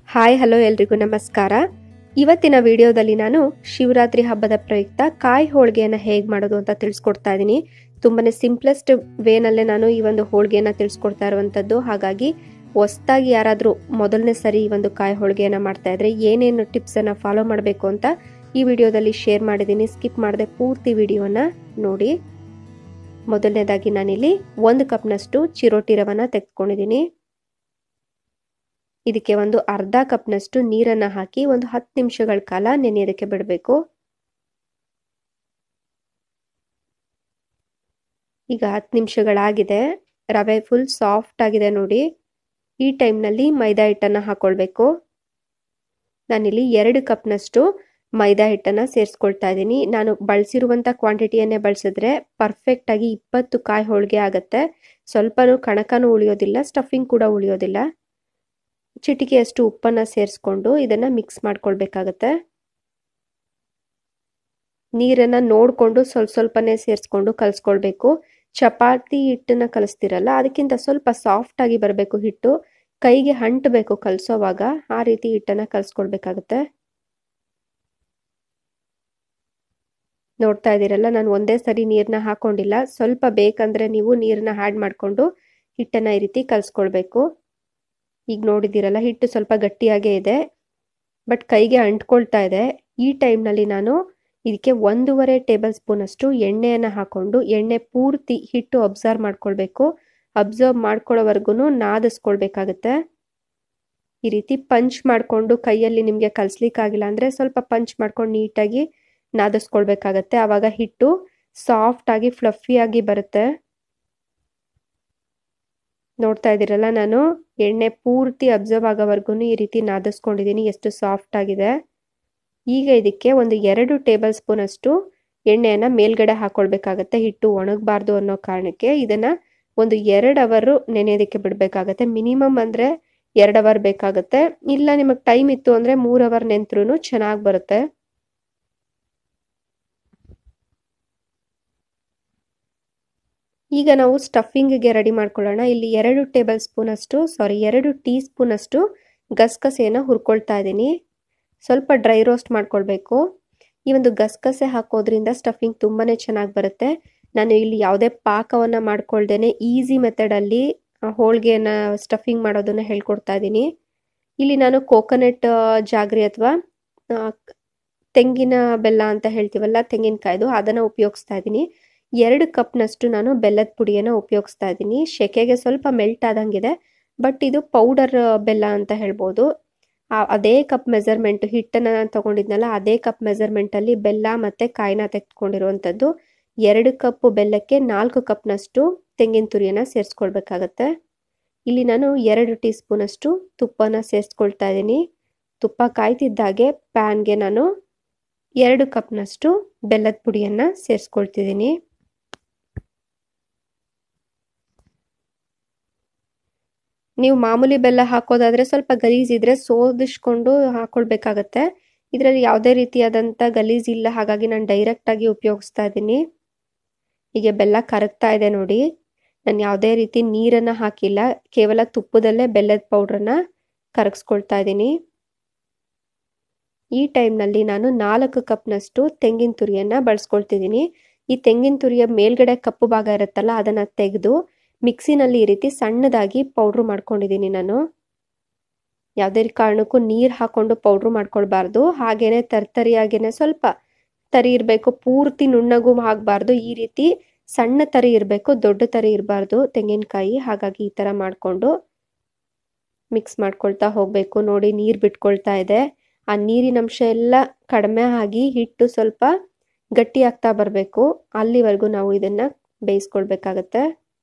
hi hello ಎಲ್ರಿಗೂ ನಮಸ್ಕಾರ ಇವತ್ತಿನ ವಿಡಿಯೋದಲ್ಲಿ ನಾನು ಶಿವರಾತ್ರಿ ಹಬ್ಬದ ಪ್ರಯುಕ್ತ ಕಾಯಿ ಹೋಳಿಗೆಯನ್ನು ಹೇಗೆ ಮಾಡೋದು ಅಂತ ತಿಳಿಸ್ಕೊಡ್ತಾ ಇದ್ದೀನಿ ತುಂಬಾನೇ ಸಿಂಪ್ಲೆಸ್ಟ್ ವೇನಲ್ಲೇ ನಾನು ಈ ಒಂದು ಹೋಳಿಗೆಯನ್ನು ತಿಳಿಸ್ಕೊಡ್ತಾ ಇರುವಂಥದ್ದು ಹಾಗಾಗಿ ಹೊಸ್ದಾಗಿ ಯಾರಾದರೂ ಮೊದಲನೇ ಸರಿ ಈ ಒಂದು ಕಾಯಿ ಹೋಳಿಗೆಯನ್ನು ಮಾಡ್ತಾ ಇದ್ರೆ ಏನೇನು ಟಿಪ್ಸನ್ನು ಫಾಲೋ ಮಾಡಬೇಕು ಅಂತ ಈ ವಿಡಿಯೋದಲ್ಲಿ ಶೇರ್ ಮಾಡಿದ್ದೀನಿ ಸ್ಕಿಪ್ ಮಾಡದೆ ಪೂರ್ತಿ ವಿಡಿಯೋನ ನೋಡಿ ಮೊದಲನೇದಾಗಿ ನಾನಿಲ್ಲಿ ಒಂದು ಕಪ್ನಷ್ಟು ಚಿರೋಟಿ ರವನ ತೆಗೆದುಕೊಂಡಿದ್ದೀನಿ ಇದಕ್ಕೆ ಒಂದು ಅರ್ಧ ಕಪ್ನಷ್ಟು ನೀರನ್ನು ಹಾಕಿ ಒಂದು ಹತ್ತು ನಿಮಿಷಗಳ ಕಾಲ ನೆನೆಯೋದಕ್ಕೆ ಬಿಡಬೇಕು ಈಗ ಹತ್ತು ನಿಮಿಷಗಳಾಗಿದೆ ರವೆ ಫುಲ್ ಸಾಫ್ಟ್ ಆಗಿದೆ ನೋಡಿ ಈ ಟೈಮ್ನಲ್ಲಿ ಮೈದಾ ಹಿಟ್ಟನ್ನು ಹಾಕೊಳ್ಬೇಕು ನಾನಿಲ್ಲಿ ಎರಡು ಕಪ್ನಷ್ಟು ಮೈದಾ ಹಿಟ್ಟನ್ನು ಸೇರಿಸ್ಕೊಳ್ತಾ ಇದ್ದೀನಿ ನಾನು ಬಳಸಿರುವಂಥ ಕ್ವಾಂಟಿಟಿಯನ್ನೇ ಬಳಸಿದ್ರೆ ಪರ್ಫೆಕ್ಟಾಗಿ ಇಪ್ಪತ್ತು ಕಾಯಿ ಹೋಳಿಗೆ ಆಗುತ್ತೆ ಸ್ವಲ್ಪನೂ ಕಣಕನೂ ಉಳಿಯೋದಿಲ್ಲ ಸ್ಟಫಿಂಗ್ ಕೂಡ ಉಳಿಯೋದಿಲ್ಲ ಚಿಟಿಕೆಯಷ್ಟು ಉಪ್ಪನ್ನು ಸೇರಿಸ್ಕೊಂಡು ಇದನ್ನು ಮಿಕ್ಸ್ ಮಾಡ್ಕೊಳ್ಬೇಕಾಗತ್ತೆ ನೀರನ್ನು ನೋಡಿಕೊಂಡು ಸ್ವಲ್ಪ ಸ್ವಲ್ಪನೇ ಸೇರಿಸ್ಕೊಂಡು ಕಲಿಸ್ಕೊಳ್ಬೇಕು ಚಪಾತಿ ಹಿಟ್ಟನ್ನು ಕಲಿಸ್ತಿರಲ್ಲ ಅದಕ್ಕಿಂತ ಸ್ವಲ್ಪ ಸಾಫ್ಟ್ ಆಗಿ ಬರಬೇಕು ಹಿಟ್ಟು ಕೈಗೆ ಅಂಟಬೇಕು ಕಲಿಸೋವಾಗ ಆ ರೀತಿ ಹಿಟ್ಟನ್ನು ಕಲಿಸ್ಕೊಳ್ಬೇಕಾಗತ್ತೆ ನೋಡ್ತಾ ಇದ್ದೀರಲ್ಲ ನಾನು ಒಂದೇ ಸರಿ ನೀರನ್ನ ಹಾಕೊಂಡಿಲ್ಲ ಸ್ವಲ್ಪ ಬೇಕಂದ್ರೆ ನೀವು ನೀರನ್ನ ಆ್ಯಡ್ ಮಾಡಿಕೊಂಡು ಹಿಟ್ಟನ್ನು ಈ ರೀತಿ ಕಲಿಸ್ಕೊಳ್ಬೇಕು ಈಗ ನೋಡಿದ್ದೀರಲ್ಲ ಹಿಟ್ಟು ಸ್ವಲ್ಪ ಗಟ್ಟಿಯಾಗೇ ಇದೆ ಬಟ್ ಕೈಗೆ ಅಂಟ್ಕೊಳ್ತಾ ಇದೆ ಈ ಟೈಮ್ನಲ್ಲಿ ನಾನು ಇದಕ್ಕೆ ಒಂದೂವರೆ ಟೇಬಲ್ ಸ್ಪೂನಷ್ಟು ಎಣ್ಣೆಯನ್ನು ಹಾಕೊಂಡು ಎಣ್ಣೆ ಪೂರ್ತಿ ಹಿಟ್ಟು ಅಬ್ಸರ್ವ್ ಮಾಡ್ಕೊಳ್ಬೇಕು ಅಬ್ಸರ್ವ್ ಮಾಡ್ಕೊಳ್ಳೋವರೆಗೂ ನಾದಿಸ್ಕೊಳ್ಬೇಕಾಗತ್ತೆ ಈ ರೀತಿ ಪಂಚ್ ಮಾಡಿಕೊಂಡು ಕೈಯಲ್ಲಿ ನಿಮಗೆ ಕಲಿಸ್ಲಿಕ್ಕಾಗಿಲ್ಲ ಅಂದರೆ ಸ್ವಲ್ಪ ಪಂಚ್ ಮಾಡ್ಕೊಂಡು ನೀಟಾಗಿ ನಾದಿಸ್ಕೊಳ್ಬೇಕಾಗತ್ತೆ ಆವಾಗ ಹಿಟ್ಟು ಸಾಫ್ಟ್ ಆಗಿ ಫ್ಲಫಿಯಾಗಿ ಬರುತ್ತೆ ನೋಡ್ತಾ ಇದ್ದೀರಲ್ಲ ನಾನು ಎಣ್ಣೆ ಪೂರ್ತಿ ಅಬ್ಸರ್ವ್ ಆಗೋವರೆಗೂ ಈ ರೀತಿ ನಾದಿಸ್ಕೊಂಡಿದ್ದೀನಿ ಎಷ್ಟು ಸಾಫ್ಟ್ ಆಗಿದೆ ಈಗ ಇದಕ್ಕೆ ಒಂದು ಎರಡು ಟೇಬಲ್ ಸ್ಪೂನ್ ಅಷ್ಟು ಎಣ್ಣೆಯನ್ನು ಮೇಲ್ಗಡೆ ಹಾಕೊಳ್ಬೇಕಾಗತ್ತೆ ಹಿಟ್ಟು ಒಣಗಬಾರ್ದು ಅನ್ನೋ ಕಾರಣಕ್ಕೆ ಇದನ್ನು ಒಂದು ಎರಡು ಅವರು ನೆನೆಯೋದಕ್ಕೆ ಬಿಡಬೇಕಾಗತ್ತೆ ಮಿನಿಮಮ್ ಅಂದರೆ ಎರಡು ಅವರ್ ಬೇಕಾಗುತ್ತೆ ಇಲ್ಲ ನಿಮಗೆ ಟೈಮ್ ಇತ್ತು ಅಂದರೆ ಮೂರು ಅವರ್ ನೆಂತ್ರೂ ಚೆನ್ನಾಗಿ ಬರುತ್ತೆ ಈಗ ನಾವು ಸ್ಟಫಿಂಗ್ಗೆ ರೆಡಿ ಮಾಡ್ಕೊಳ್ಳೋಣ ಇಲ್ಲಿ ಎರಡು ಟೇಬಲ್ ಸ್ಪೂನ್ ಅಷ್ಟು ಸಾರಿ ಎರಡು ಟೀ ಸ್ಪೂನ್ ಅಷ್ಟು ಗಸಗಸೆಯನ್ನು ಹುರ್ಕೊಳ್ತಾ ಇದ್ದೀನಿ ಸ್ವಲ್ಪ ಡ್ರೈ ರೋಸ್ಟ್ ಮಾಡ್ಕೊಳ್ಬೇಕು ಈ ಒಂದು ಗಸಗಸೆ ಹಾಕೋದ್ರಿಂದ ಸ್ಟಫಿಂಗ್ ತುಂಬಾ ಚೆನ್ನಾಗಿ ಬರುತ್ತೆ ನಾನು ಇಲ್ಲಿ ಯಾವುದೇ ಪಾಕವನ್ನು ಮಾಡ್ಕೊಳ್ದೇನೆ ಈಸಿ ಮೆಥಡಲ್ಲಿ ಹೋಳಿಗೆಯನ್ನು ಸ್ಟಫಿಂಗ್ ಮಾಡೋದನ್ನು ಹೇಳ್ಕೊಡ್ತಾ ಇದ್ದೀನಿ ಇಲ್ಲಿ ನಾನು ಕೋಕೋನಟ್ ಜಾಗ್ರಿ ಅಥವಾ ತೆಂಗಿನ ಬೆಲ್ಲ ಅಂತ ಹೇಳ್ತೀವಲ್ಲ ತೆಂಗಿನಕಾಯ್ದು ಅದನ್ನು ಉಪಯೋಗಿಸ್ತಾ ಇದ್ದೀನಿ ಎರಡು ಕಪ್ನಷ್ಟು ನಾನು ಬೆಲ್ಲದ ಪುಡಿಯನ್ನು ಉಪಯೋಗಿಸ್ತಾ ಇದ್ದೀನಿ ಶೆಕೆಗೆ ಸ್ವಲ್ಪ ಮೆಲ್ಟ್ ಆದಂಗಿದೆ ಬಟ್ ಇದು ಪೌಡರ್ ಬೆಲ್ಲ ಅಂತ ಹೇಳ್ಬೋದು ಅದೇ ಕಪ್ ಮೆಜರ್ಮೆಂಟ್ ಹಿಟ್ಟನ್ನು ನಾನು ತೊಗೊಂಡಿದ್ನಲ್ಲ ಅದೇ ಕಪ್ ಮೆಜರ್ಮೆಂಟಲ್ಲಿ ಬೆಲ್ಲ ಮತ್ತು ಕಾಯಿನ ತೆಗೆದುಕೊಂಡಿರುವಂಥದ್ದು ಎರಡು ಕಪ್ ಬೆಲ್ಲಕ್ಕೆ ನಾಲ್ಕು ಕಪ್ನಷ್ಟು ತೆಂಗಿನ ತುರಿಯನ್ನು ಸೇರಿಸ್ಕೊಳ್ಬೇಕಾಗತ್ತೆ ಇಲ್ಲಿ ನಾನು ಎರಡು ಟೀ ಸ್ಪೂನಷ್ಟು ತುಪ್ಪನ ಸೇರಿಸ್ಕೊಳ್ತಾ ಇದ್ದೀನಿ ತುಪ್ಪ ಕಾಯ್ತಿದ್ದಾಗೆ ಪ್ಯಾನ್ಗೆ ನಾನು ಎರಡು ಕಪ್ನಷ್ಟು ಬೆಲ್ಲದ ಪುಡಿಯನ್ನು ಸೇರಿಸ್ಕೊಳ್ತಿದ್ದೀನಿ ನೀವು ಮಾಮೂಲಿ ಬೆಲ್ಲ ಹಾಕೋದಾದ್ರೆ ಸ್ವಲ್ಪ ಗಲೀಜಿದ್ರೆ ಸೋದಿಸ್ಕೊಂಡು ಹಾಕೊಳ್ಬೇಕಾಗತ್ತೆ ಇದರಲ್ಲಿ ಯಾವುದೇ ರೀತಿಯಾದಂಥ ಗಲೀಜ್ ಇಲ್ಲ ಹಾಗಾಗಿ ನಾನು ಡೈರೆಕ್ಟಾಗಿ ಉಪಯೋಗಿಸ್ತಾ ಇದ್ದೀನಿ ಹೀಗೆ ಬೆಲ್ಲ ಕರಗ್ತಾ ಇದೆ ನೋಡಿ ನಾನು ಯಾವುದೇ ರೀತಿ ನೀರನ್ನು ಹಾಕಿಲ್ಲ ಕೇವಲ ತುಪ್ಪದಲ್ಲೇ ಬೆಲ್ಲದ ಪೌಡ್ರನ್ನ ಕರಗಿಸ್ಕೊಳ್ತಾ ಇದ್ದೀನಿ ಈ ಟೈಮ್ನಲ್ಲಿ ನಾನು ನಾಲ್ಕು ಕಪ್ನಷ್ಟು ತೆಂಗಿನ ತುರಿಯನ್ನು ಬಳಸ್ಕೊಳ್ತಿದ್ದೀನಿ ಈ ತೆಂಗಿನ ತುರಿಯ ಮೇಲ್ಗಡೆ ಕಪ್ಪು ಭಾಗ ಇರುತ್ತಲ್ಲ ಅದನ್ನು ತೆಗೆದು ಮಿಕ್ಸಿನಲ್ಲಿ ಈ ರೀತಿ ಸಣ್ಣದಾಗಿ ಪೌಡ್ರು ಮಾಡ್ಕೊಂಡಿದ್ದೀನಿ ನಾನು ಯಾವುದೇ ಕಾರಣಕ್ಕೂ ನೀರು ಹಾಕೊಂಡು ಪೌಡ್ರು ಮಾಡ್ಕೊಳ್ಬಾರ್ದು ಹಾಗೇನೆ ತರ್ತರಿಯಾಗೇನೆ ಸ್ವಲ್ಪ ತರಿ ಇರಬೇಕು ಪೂರ್ತಿ ನುಣ್ಣಗೂ ಆಗಬಾರ್ದು ಈ ರೀತಿ ಸಣ್ಣ ತರಿ ಇರಬೇಕು ದೊಡ್ಡ ತರಿ ಇರಬಾರ್ದು ತೆಂಗಿನಕಾಯಿ ಹಾಗಾಗಿ ಈ ಥರ ಮಾಡಿಕೊಂಡು ಮಿಕ್ಸ್ ಮಾಡ್ಕೊಳ್ತಾ ಹೋಗಬೇಕು ನೋಡಿ ನೀರು ಬಿಟ್ಕೊಳ್ತಾ ಇದೆ ಆ ನೀರಿನ ಅಂಶ ಎಲ್ಲ ಕಡಿಮೆ ಆಗಿ ಹಿಟ್ಟು ಸ್ವಲ್ಪ ಗಟ್ಟಿ ಆಗ್ತಾ ಬರಬೇಕು ಅಲ್ಲಿವರೆಗೂ ನಾವು ಇದನ್ನು ಬೇಯಿಸ್ಕೊಳ್ಬೇಕಾಗತ್ತೆ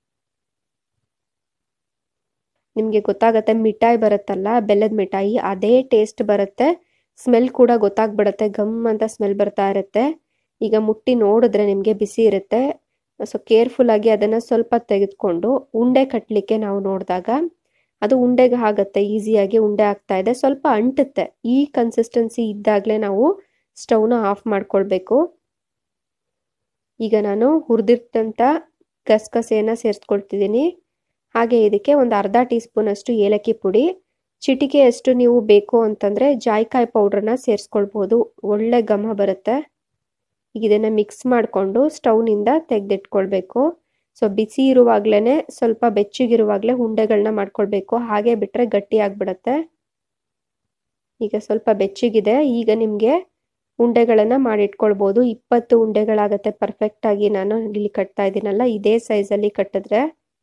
ನಿಮಗೆ ಗೊತ್ತಾಗತ್ತೆ ಮಿಠಾಯಿ ಬರುತ್ತಲ್ಲ ಬೆಲ್ಲದ ಮಿಠಾಯಿ ಅದೇ ಟೇಸ್ಟ್ ಬರುತ್ತೆ ಸ್ಮೆಲ್ ಕೂಡ ಗೊತ್ತಾಗ್ಬಿಡುತ್ತೆ ಗಮ್ ಅಂತ ಸ್ಮೆಲ್ ಬರ್ತಾ ಇರುತ್ತೆ ಈಗ ಮುಟ್ಟಿ ನೋಡಿದ್ರೆ ನಿಮಗೆ ಬಿಸಿ ಇರುತ್ತೆ ಸೊ ಕೇರ್ಫುಲ್ ಆಗಿ ಅದನ್ನು ಸ್ವಲ್ಪ ತೆಗೆದುಕೊಂಡು ಉಂಡೆ ಕಟ್ಟಲಿಕ್ಕೆ ನಾವು ನೋಡಿದಾಗ ಅದು ಉಂಡೆಗೆ ಆಗುತ್ತೆ ಈಸಿಯಾಗಿ ಉಂಡೆ ಆಗ್ತಾ ಇದೆ ಸ್ವಲ್ಪ ಅಂಟುತ್ತೆ ಈ ಕನ್ಸಿಸ್ಟೆನ್ಸಿ ಇದ್ದಾಗಲೇ ನಾವು ಸ್ಟವ್ನ ಆಫ್ ಮಾಡ್ಕೊಳ್ಬೇಕು ಈಗ ನಾನು ಹುರಿದಿಟ್ಟಂಥ ಗಸಗಸೆಯನ್ನು ಸೇರಿಸ್ಕೊಳ್ತಿದ್ದೀನಿ ಹಾಗೆ ಇದಕ್ಕೆ ಒಂದು ಅರ್ಧ ಟೀ ಸ್ಪೂನಷ್ಟು ಏಲಕ್ಕಿ ಪುಡಿ ಚಿಟಿಕೆಯಷ್ಟು ನೀವು ಬೇಕು ಅಂತಂದರೆ ಜಾಯಿಕಾಯಿ ಪೌಡ್ರನ್ನ ಸೇರಿಸ್ಕೊಳ್ಬೋದು ಒಳ್ಳೆ ಘಮ ಬರುತ್ತೆ ಈಗ ಇದನ್ನು ಮಿಕ್ಸ್ ಮಾಡಿಕೊಂಡು ಸ್ಟವ್ನಿಂದ ತೆಗೆದಿಟ್ಕೊಳ್ಬೇಕು ಸೊ ಬಿಸಿ ಇರುವಾಗಲೇ ಸ್ವಲ್ಪ ಬೆಚ್ಚಗಿರುವಾಗಲೇ ಉಂಡೆಗಳನ್ನ ಮಾಡ್ಕೊಳ್ಬೇಕು ಹಾಗೆ ಬಿಟ್ಟರೆ ಗಟ್ಟಿ ಆಗಿಬಿಡತ್ತೆ ಈಗ ಸ್ವಲ್ಪ ಬೆಚ್ಚಗಿದೆ ಈಗ ನಿಮಗೆ ಉಂಡೆಗಳನ್ನು ಮಾಡಿಟ್ಕೊಳ್ಬೋದು ಇಪ್ಪತ್ತು ಉಂಡೆಗಳಾಗತ್ತೆ ಪರ್ಫೆಕ್ಟಾಗಿ ನಾನು ಇಲ್ಲಿ ಕಟ್ತಾ ಇದ್ದೀನಲ್ಲ ಇದೇ ಸೈಜಲ್ಲಿ ಕಟ್ಟಿದ್ರೆ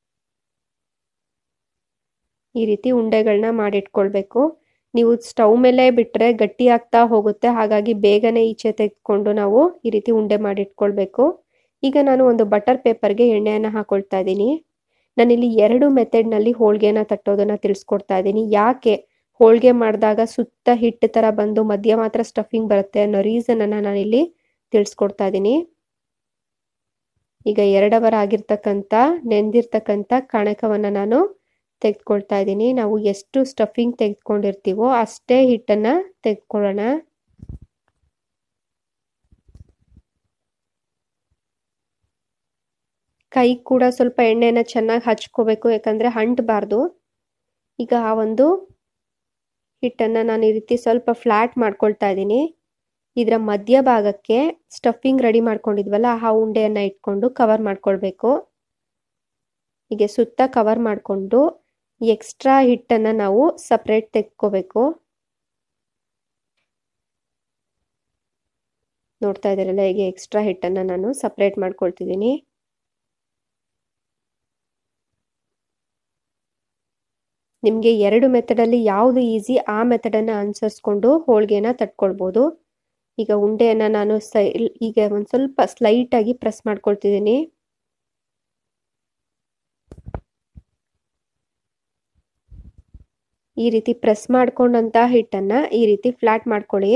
ಈ ರೀತಿ ಉಂಡೆಗಳನ್ನ ಮಾಡಿಟ್ಕೊಳ್ಬೇಕು ನೀವು ಸ್ಟವ್ ಮೇಲೆ ಬಿಟ್ಟರೆ ಗಟ್ಟಿ ಆಗ್ತಾ ಹೋಗುತ್ತೆ ಹಾಗಾಗಿ ಬೇಗನೆ ಈಚೆ ತೆಗೆದುಕೊಂಡು ನಾವು ಈ ರೀತಿ ಉಂಡೆ ಮಾಡಿಟ್ಕೊಳ್ಬೇಕು ಈಗ ನಾನು ಒಂದು ಬಟರ್ ಪೇಪರ್ಗೆ ಎಣ್ಣೆಯನ್ನು ಹಾಕೊಳ್ತಾ ಇದ್ದೀನಿ ನಾನಿಲ್ಲಿ ಎರಡು ಮೆಥಡ್ನಲ್ಲಿ ಹೋಳಿಗೆನ ತಟ್ಟೋದನ್ನು ತಿಳಿಸ್ಕೊಡ್ತಾ ಇದ್ದೀನಿ ಯಾಕೆ ಹೋಳಿಗೆ ಮಾಡಿದಾಗ ಸುತ್ತ ಹಿಟ್ಟು ಥರ ಬಂದು ಮಧ್ಯ ಮಾತ್ರ ಸ್ಟಫಿಂಗ್ ಬರುತ್ತೆ ಅನ್ನೋ ರೀಸನನ್ನು ನಾನಿಲ್ಲಿ ತಿಳಿಸ್ಕೊಡ್ತಾ ಇದ್ದೀನಿ ಈಗ ಎರಡವರ ಆಗಿರ್ತಕ್ಕಂಥ ನೆಂದಿರ್ತಕ್ಕಂಥ ಕಣಕವನ್ನು ನಾನು ತೆಗೆದುಕೊಳ್ತಾ ಇದ್ದೀನಿ ನಾವು ಎಷ್ಟು ಸ್ಟಫಿಂಗ್ ತೆಗೆದುಕೊಂಡಿರ್ತೀವೋ ಅಷ್ಟೇ ಹಿಟ್ಟನ್ನು ತೆಗೆದುಕೊಳ್ಳೋಣ ಕೈ ಕೂಡ ಸ್ವಲ್ಪ ಎಣ್ಣೆನ ಚೆನ್ನಾಗಿ ಹಚ್ಕೋಬೇಕು ಯಾಕಂದರೆ ಅಂಟಬಾರ್ದು ಈಗ ಆ ಒಂದು ಹಿಟ್ಟನ್ನು ನಾನು ಈ ರೀತಿ ಸ್ವಲ್ಪ ಫ್ಲ್ಯಾಟ್ ಮಾಡ್ಕೊಳ್ತಾ ಇದ್ದೀನಿ ಇದರ ಮಧ್ಯಭಾಗಕ್ಕೆ ಸ್ಟಫಿಂಗ್ ರೆಡಿ ಮಾಡ್ಕೊಂಡಿದ್ವಲ್ಲ ಆ ಉಂಡೆಯನ್ನು ಇಟ್ಕೊಂಡು ಕವರ್ ಮಾಡ್ಕೊಳ್ಬೇಕು ಹೀಗೆ ಸುತ್ತ ಕವರ್ ಮಾಡಿಕೊಂಡು ಎಕ್ಸ್ಟ್ರಾ ಹಿಟ್ಟನ್ನು ನಾವು ಸಪ್ರೇಟ್ ತೆಗೆದುಕೋಬೇಕು ನೋಡ್ತಾ ಇದ್ದೀರಲ್ಲ ಹೀಗೆ ಎಕ್ಸ್ಟ್ರಾ ಹಿಟ್ಟನ್ನು ನಾನು ಸಪ್ರೇಟ್ ಮಾಡ್ಕೊಳ್ತಿದ್ದೀನಿ ನಿಮಗೆ ಎರಡು ಮೆಥಡಲ್ಲಿ ಯಾವುದು ಈಸಿ ಆ ಮೆಥಡನ್ನು ಅನುಸರಿಸ್ಕೊಂಡು ಹೋಳಿಗೆನ ತಟ್ಕೊಳ್ಬೋದು ಈಗ ಉಂಡೆಯನ್ನು ನಾನು ಸೈ ಈಗ ಒಂದು ಸ್ವಲ್ಪ ಸ್ಲೈಟಾಗಿ ಪ್ರೆಸ್ ಮಾಡ್ಕೊಳ್ತಿದ್ದೀನಿ ಈ ರೀತಿ ಪ್ರೆಸ್ ಮಾಡ್ಕೊಂಡಂಥ ಹಿಟ್ಟನ್ನು ಈ ರೀತಿ ಫ್ಲಾಟ್ ಮಾಡ್ಕೊಳ್ಳಿ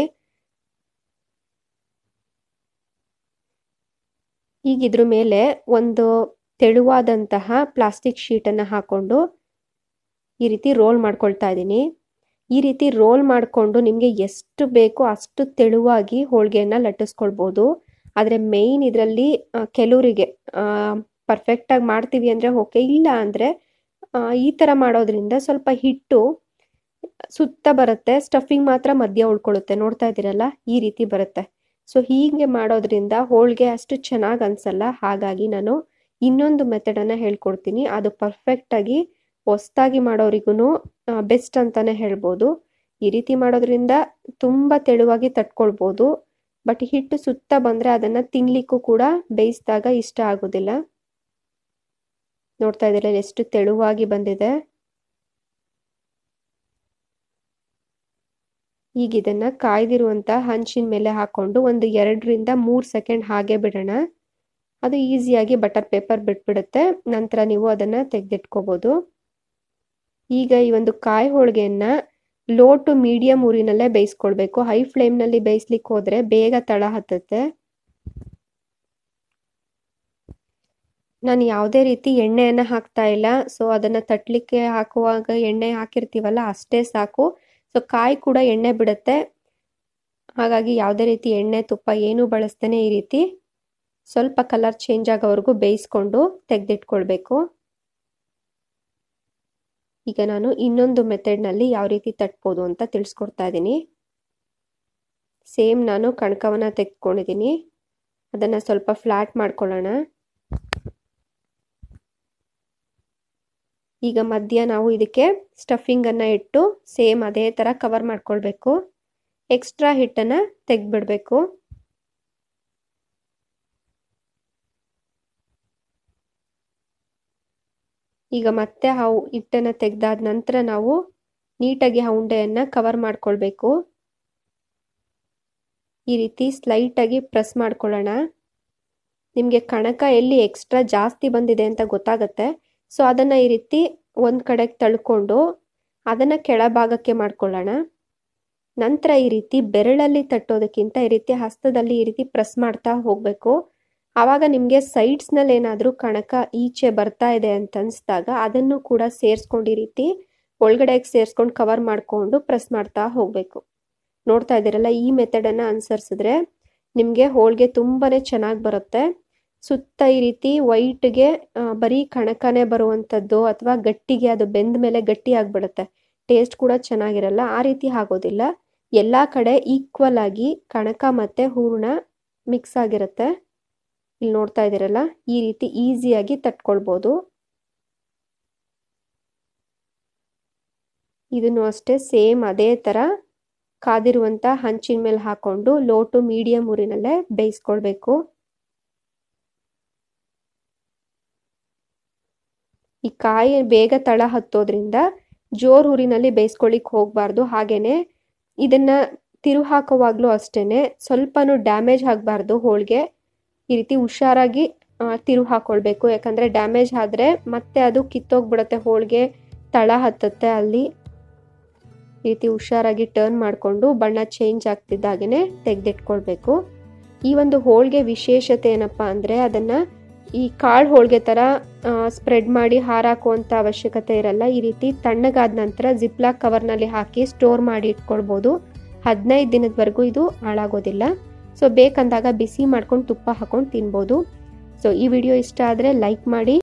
ಈಗ ಇದ್ರ ಮೇಲೆ ಒಂದು ತೆಳುವಾದಂತಹ ಪ್ಲಾಸ್ಟಿಕ್ ಶೀಟನ್ನು ಹಾಕೊಂಡು ಈ ರೀತಿ ರೋಲ್ ಮಾಡ್ಕೊಳ್ತಾ ಇದ್ದೀನಿ ಈ ರೀತಿ ರೋಲ್ ಮಾಡಿಕೊಂಡು ನಿಮಗೆ ಎಷ್ಟು ಬೇಕೋ ಅಷ್ಟು ತೆಳುವಾಗಿ ಹೋಳಿಗೆಯನ್ನು ಲಟ್ಟಿಸ್ಕೊಳ್ಬೋದು ಆದರೆ ಮೇಯ್ನ್ ಇದರಲ್ಲಿ ಕೆಲವರಿಗೆ ಪರ್ಫೆಕ್ಟಾಗಿ ಮಾಡ್ತೀವಿ ಅಂದರೆ ಓಕೆ ಇಲ್ಲ ಅಂದರೆ ಈ ಥರ ಮಾಡೋದ್ರಿಂದ ಸ್ವಲ್ಪ ಹಿಟ್ಟು ಸುತ್ತ ಬರುತ್ತೆ ಸ್ಟಫಿಂಗ್ ಮಾತ್ರ ಮಧ್ಯ ಉಳ್ಕೊಳ್ಳುತ್ತೆ ನೋಡ್ತಾ ಇದ್ದೀರಲ್ಲ ಈ ರೀತಿ ಬರುತ್ತೆ ಸೊ ಹೀಗೆ ಮಾಡೋದ್ರಿಂದ ಹೋಳಿಗೆ ಅಷ್ಟು ಚೆನ್ನಾಗಿ ಅನಿಸಲ್ಲ ಹಾಗಾಗಿ ನಾನು ಇನ್ನೊಂದು ಮೆಥಡನ್ನು ಹೇಳ್ಕೊಡ್ತೀನಿ ಅದು ಪರ್ಫೆಕ್ಟಾಗಿ ಹೊಸ್ದಾಗಿ ಮಾಡೋರಿಗೂ ಬೆಸ್ಟ್ ಅಂತಲೇ ಹೇಳ್ಬೋದು ಈ ರೀತಿ ಮಾಡೋದ್ರಿಂದ ತುಂಬ ತೆಳುವಾಗಿ ತಟ್ಕೊಳ್ಬೋದು ಬಟ್ ಹಿಟ್ಟು ಸುತ್ತ ಬಂದರೆ ಅದನ್ನು ತಿನ್ಲಿಕ್ಕೂ ಕೂಡ ಬೇಯಿಸಿದಾಗ ಇಷ್ಟ ಆಗೋದಿಲ್ಲ ನೋಡ್ತಾ ಇದ್ದೀರ ಎಷ್ಟು ತೆಳುವಾಗಿ ಬಂದಿದೆ ಈಗ ಇದನ್ನು ಕಾಯ್ದಿರುವಂಥ ಹಂಚಿನ ಮೇಲೆ ಹಾಕ್ಕೊಂಡು ಒಂದು ಎರಡರಿಂದ ಮೂರು ಸೆಕೆಂಡ್ ಹಾಗೆ ಬಿಡೋಣ ಅದು ಈಸಿಯಾಗಿ ಬಟರ್ ಪೇಪರ್ ಬಿಟ್ಬಿಡುತ್ತೆ ನಂತರ ನೀವು ಅದನ್ನು ತೆಗೆದಿಟ್ಕೋಬೋದು ಈಗ ಈ ಒಂದು ಕಾಯಿ ಹೋಳಿಗೆಯನ್ನು ಲೋ ಟು ಮೀಡಿಯಮ್ ಊರಿನಲ್ಲೇ ಬೇಯಿಸ್ಕೊಳ್ಬೇಕು ಹೈ ಫ್ಲೇಮ್ನಲ್ಲಿ ಬೇಯಿಸ್ಲಿಕ್ಕೆ ಹೋದರೆ ಬೇಗ ತಳ ಹತ್ತುತ್ತೆ ನಾನು ಯಾವುದೇ ರೀತಿ ಎಣ್ಣೆಯನ್ನು ಹಾಕ್ತಾ ಇಲ್ಲ ಸೊ ಅದನ್ನು ತಟ್ಟಲಿಕ್ಕೆ ಹಾಕುವಾಗ ಎಣ್ಣೆ ಹಾಕಿರ್ತೀವಲ್ಲ ಅಷ್ಟೇ ಸಾಕು ಸೊ ಕಾಯಿ ಕೂಡ ಎಣ್ಣೆ ಬಿಡುತ್ತೆ ಹಾಗಾಗಿ ಯಾವುದೇ ರೀತಿ ಎಣ್ಣೆ ತುಪ್ಪ ಏನೂ ಬಳಸ್ತೇನೆ ಈ ರೀತಿ ಸ್ವಲ್ಪ ಕಲರ್ ಚೇಂಜ್ ಆಗೋವರೆಗೂ ಬೇಯಿಸ್ಕೊಂಡು ತೆಗೆದಿಟ್ಕೊಳ್ಬೇಕು ಈಗ ನಾನು ಇನ್ನೊಂದು ಮೆಥಡ್ನಲ್ಲಿ ಯಾವ ರೀತಿ ತಟ್ಬೋದು ಅಂತ ತಿಳಿಸ್ಕೊಡ್ತಾ ಇದ್ದೀನಿ ಸೇಮ್ ನಾನು ಕಣಕವನ್ನು ತೆಗೆದುಕೊಂಡಿದ್ದೀನಿ ಅದನ್ನು ಸ್ವಲ್ಪ ಫ್ಲ್ಯಾಟ್ ಮಾಡ್ಕೊಳ್ಳೋಣ ಈಗ ಮಧ್ಯ ನಾವು ಇದಕ್ಕೆ ಸ್ಟಫಿಂಗನ್ನು ಇಟ್ಟು ಸೇಮ್ ಅದೇ ಥರ ಕವರ್ ಮಾಡ್ಕೊಳ್ಬೇಕು ಎಕ್ಸ್ಟ್ರಾ ಹಿಟ್ಟನ್ನು ತೆಗೆದ್ಬಿಡ್ಬೇಕು ಈಗ ಮತ್ತೆ ಆ ಹಿಟ್ಟನ್ನು ತೆಗೆದಾದ ನಂತರ ನಾವು ನೀಟಾಗಿ ಆ ಉಂಡೆಯನ್ನು ಕವರ್ ಮಾಡ್ಕೊಳ್ಬೇಕು ಈ ರೀತಿ ಸ್ಲೈಟಾಗಿ ಪ್ರೆಸ್ ಮಾಡ್ಕೊಳ್ಳೋಣ ನಿಮಗೆ ಕಣಕ ಎಲ್ಲಿ ಎಕ್ಸ್ಟ್ರಾ ಜಾಸ್ತಿ ಬಂದಿದೆ ಅಂತ ಗೊತ್ತಾಗುತ್ತೆ ಸೊ ಅದನ್ನು ಈ ರೀತಿ ಒಂದು ಕಡೆಗೆ ತಳ್ಕೊಂಡು ಅದನ್ನು ಕೆಳಭಾಗಕ್ಕೆ ಮಾಡ್ಕೊಳ್ಳೋಣ ನಂತರ ಈ ರೀತಿ ಬೆರಳಲ್ಲಿ ತಟ್ಟೋದಕ್ಕಿಂತ ಈ ರೀತಿ ಹಸ್ತದಲ್ಲಿ ಈ ರೀತಿ ಪ್ರೆಸ್ ಮಾಡ್ತಾ ಹೋಗಬೇಕು ಆವಾಗ ನಿಮಗೆ ಸೈಡ್ಸ್ನಲ್ಲಿ ಏನಾದರೂ ಕಣಕ ಈಚೆ ಬರ್ತಾ ಇದೆ ಅಂತ ಅನಿಸ್ದಾಗ ಅದನ್ನು ಕೂಡ ಸೇರಿಸ್ಕೊಂಡು ಈ ರೀತಿ ಒಳಗಡೆಗೆ ಸೇರಿಸ್ಕೊಂಡು ಕವರ್ ಮಾಡಿಕೊಂಡು ಪ್ರೆಸ್ ಮಾಡ್ತಾ ಹೋಗಬೇಕು ನೋಡ್ತಾ ಇದ್ದೀರಲ್ಲ ಈ ಮೆಥಡನ್ನು ಅನುಸರಿಸಿದ್ರೆ ನಿಮಗೆ ಹೋಳಿಗೆ ತುಂಬಾ ಚೆನ್ನಾಗಿ ಬರುತ್ತೆ ಸುತ್ತ ಈ ರೀತಿ ವೈಟ್ಗೆ ಬರೀ ಕಣಕನೇ ಬರುವಂಥದ್ದು ಅಥವಾ ಗಟ್ಟಿಗೆ ಅದು ಬೆಂದ ಮೇಲೆ ಗಟ್ಟಿ ಆಗಿಬಿಡುತ್ತೆ ಟೇಸ್ಟ್ ಕೂಡ ಚೆನ್ನಾಗಿರಲ್ಲ ಆ ರೀತಿ ಆಗೋದಿಲ್ಲ ಎಲ್ಲ ಕಡೆ ಈಕ್ವಲ್ ಆಗಿ ಕಣಕ ಮತ್ತು ಹೂರಣ ಮಿಕ್ಸ್ ಆಗಿರುತ್ತೆ ಇಲ್ಲಿ ನೋಡ್ತಾ ಇದ್ದೀರಲ್ಲ ಈ ರೀತಿ ಈಸಿಯಾಗಿ ತಟ್ಕೊಳ್ಬೋದು ಇದನ್ನು ಅಷ್ಟೇ ಸೇಮ್ ಅದೇ ಥರ ಕಾದಿರುವಂಥ ಹಂಚಿನ ಮೇಲೆ ಹಾಕೊಂಡು ಲೋ ಟು ಮೀಡಿಯಮ್ ಊರಿನಲ್ಲೇ ಬೇಯಿಸ್ಕೊಳ್ಬೇಕು ಈ ಕಾಯಿ ಬೇಗ ತಳ ಹತ್ತೋದ್ರಿಂದ ಜೋರ್ ಊರಿನಲ್ಲಿ ಬೇಯಿಸ್ಕೊಳ್ಳಿಕ್ಕೆ ಹೋಗಬಾರ್ದು ಹಾಗೇನೆ ಇದನ್ನ ತಿರು ಹಾಕುವಾಗಲೂ ಅಷ್ಟೇನೆ ಸ್ವಲ್ಪನೂ ಡ್ಯಾಮೇಜ್ ಆಗಬಾರ್ದು ಹೋಳಿಗೆ ಈ ರೀತಿ ಹುಷಾರಾಗಿ ತಿರು ಹಾಕೊಳ್ಬೇಕು ಯಾಕಂದರೆ ಡ್ಯಾಮೇಜ್ ಆದರೆ ಮತ್ತೆ ಅದು ಕಿತ್ತೋಗ್ಬಿಡುತ್ತೆ ಹೋಳಿಗೆ ತಳ ಹತ್ತುತ್ತೆ ಅಲ್ಲಿ ಈ ರೀತಿ ಹುಷಾರಾಗಿ ಟರ್ನ್ ಮಾಡಿಕೊಂಡು ಬಣ್ಣ ಚೇಂಜ್ ಆಗ್ತಿದ್ದಾಗೇ ತೆಗೆದಿಟ್ಕೊಳ್ಬೇಕು ಈ ಒಂದು ಹೋಳಿಗೆ ವಿಶೇಷತೆ ಏನಪ್ಪ ಅಂದರೆ ಅದನ್ನು ಈ ಕಾಳು ಹೋಳಿಗೆ ಥರ ಸ್ಪ್ರೆಡ್ ಮಾಡಿ ಹಾರಾಕುವಂಥ ಅವಶ್ಯಕತೆ ಇರಲ್ಲ ಈ ರೀತಿ ತಣ್ಣಗಾದ ನಂತರ ಜಿಪ್ಲಾಕ್ ಕವರ್ನಲ್ಲಿ ಹಾಕಿ ಸ್ಟೋರ್ ಮಾಡಿ ಇಟ್ಕೊಳ್ಬೋದು ಹದಿನೈದು ದಿನದವರೆಗೂ ಇದು ಹಾಳಾಗೋದಿಲ್ಲ ಸೊ ಬೇಕಂದಾಗ ಬಿಸಿ ಮಾಡ್ಕೊಂಡು ತುಪ್ಪ ಹಾಕೊಂಡು ತಿನ್ಬೋದು ಸೊ ಈ ವಿಡಿಯೋ ಇಷ್ಟ ಆದರೆ ಲೈಕ್ ಮಾಡಿ